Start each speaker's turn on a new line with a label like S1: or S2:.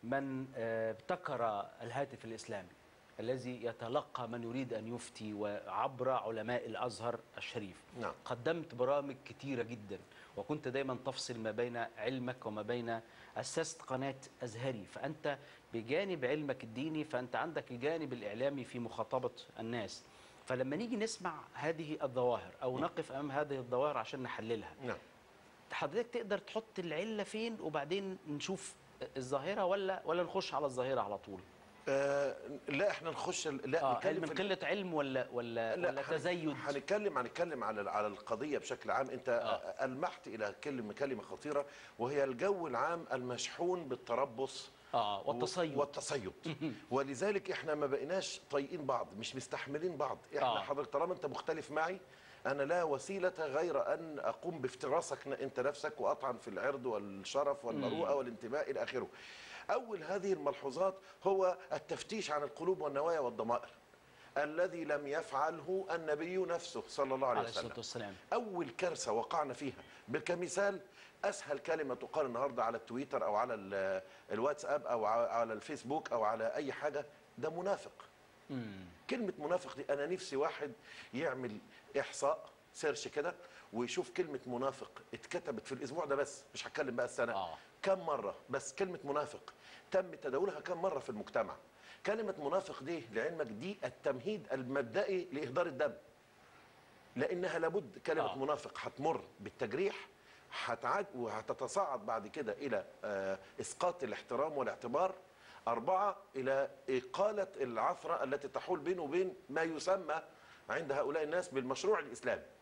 S1: من آه، ابتكر الهاتف الإسلامي الذي يتلقى من يريد أن يفتي وعبر علماء الأزهر الشريف
S2: نعم.
S1: قدمت برامج كتيرة جدا وكنت دايما تفصل ما بين علمك وما بين أسست قناة أزهري فأنت بجانب علمك الديني فأنت عندك الجانب الإعلامي في مخاطبة الناس فلما نيجي نسمع هذه الظواهر أو نقف أمام هذه الظواهر عشان نحللها
S2: نعم
S1: حضرتك تقدر تحط العلة فين وبعدين نشوف الظاهرة ولا ولا نخش على الظاهرة على طول
S2: آه لا احنا نخش لا
S1: اه هل
S2: نتكلم
S1: من
S2: في-
S1: قلة علم ولا ولا
S2: لا
S1: ولا
S2: هن-
S1: تزيد
S2: هنتكلم هنتكلم على على القضيه بشكل عام انت
S1: آه.
S2: المحت الى كلمه كلمه خطيره وهي الجو العام المشحون بالتربص
S1: اه والتصيد
S2: والتصيد ولذلك احنا ما بقيناش طايقين بعض مش مستحملين بعض احنا
S1: آه.
S2: آه. حضرتك طالما انت مختلف معي انا لا وسيله غير ان اقوم بافتراسك ن- انت نفسك واطعن في العرض والشرف والمروءه والانتماء الى اخره اول هذه الملحوظات هو التفتيش عن القلوب والنوايا والضمائر الذي لم يفعله النبي نفسه صلى الله عليه
S1: عليه
S2: وسلم
S1: الصلاة والسلام
S2: اول كارثه وقعنا فيها كمثال اسهل كلمه تقال النهارده على التويتر او على ال- الواتساب او ع- على الفيسبوك او على اي حاجه ده منافق كلمه منافق دي انا نفسي واحد يعمل احصاء سيرش كده ويشوف كلمه منافق اتكتبت في الاسبوع ده بس مش هتكلم بقى السنه
S1: آه.
S2: كم مره بس كلمه منافق تم تداولها كم مره في المجتمع كلمه منافق دي لعلمك دي التمهيد المبدئي لاهدار الدم لانها لابد كلمه
S1: آه.
S2: آه. منافق هتمر بالتجريح هتعاد وهتتصاعد بعد كده الى آه اسقاط الاحترام والاعتبار اربعه الى اقاله العثره التي تحول بينه وبين ما يسمى عند هؤلاء الناس بالمشروع الاسلامي